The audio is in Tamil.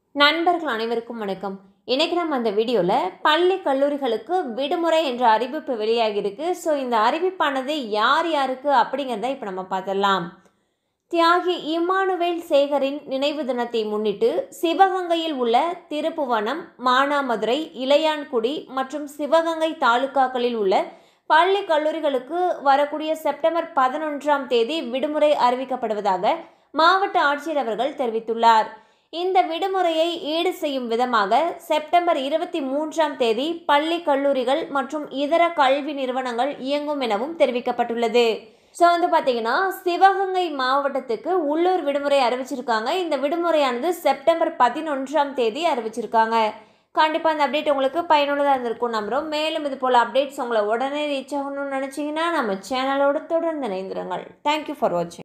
நண்பர்கள் அனைவருக்கும் வணக்கம் இன்னைக்கு நம்ம அந்த வீடியோவில் பள்ளி கல்லூரிகளுக்கு விடுமுறை என்ற அறிவிப்பு வெளியாகியிருக்கு ஸோ இந்த அறிவிப்பானது யார் யாருக்கு அப்படிங்கிறத இப்போ நம்ம பார்த்துடலாம் தியாகி இம்மானுவேல் சேகரின் நினைவு தினத்தை முன்னிட்டு சிவகங்கையில் உள்ள திருப்புவனம் மானாமதுரை இளையான்குடி மற்றும் சிவகங்கை தாலுகாக்களில் உள்ள பள்ளி கல்லூரிகளுக்கு வரக்கூடிய செப்டம்பர் பதினொன்றாம் தேதி விடுமுறை அறிவிக்கப்படுவதாக மாவட்ட ஆட்சியர் அவர்கள் தெரிவித்துள்ளார் இந்த விடுமுறையை ஈடு செய்யும் விதமாக செப்டம்பர் இருபத்தி மூன்றாம் தேதி பள்ளி கல்லூரிகள் மற்றும் இதர கல்வி நிறுவனங்கள் இயங்கும் எனவும் தெரிவிக்கப்பட்டுள்ளது ஸோ வந்து பார்த்தீங்கன்னா சிவகங்கை மாவட்டத்துக்கு உள்ளூர் விடுமுறை அறிவிச்சிருக்காங்க இந்த விடுமுறையானது செப்டம்பர் பதினொன்றாம் தேதி அறிவிச்சிருக்காங்க கண்டிப்பாக அந்த அப்டேட் உங்களுக்கு பயனுள்ளதாக இருந்திருக்கும் நம்புகிறோம் மேலும் இது போல் அப்டேட்ஸ் உங்களை உடனே ரீச் ஆகணும்னு நினச்சிங்கன்னா நம்ம சேனலோடு தொடர்ந்து இணைந்திருங்கள் தேங்க்யூ ஃபார் வாட்சிங்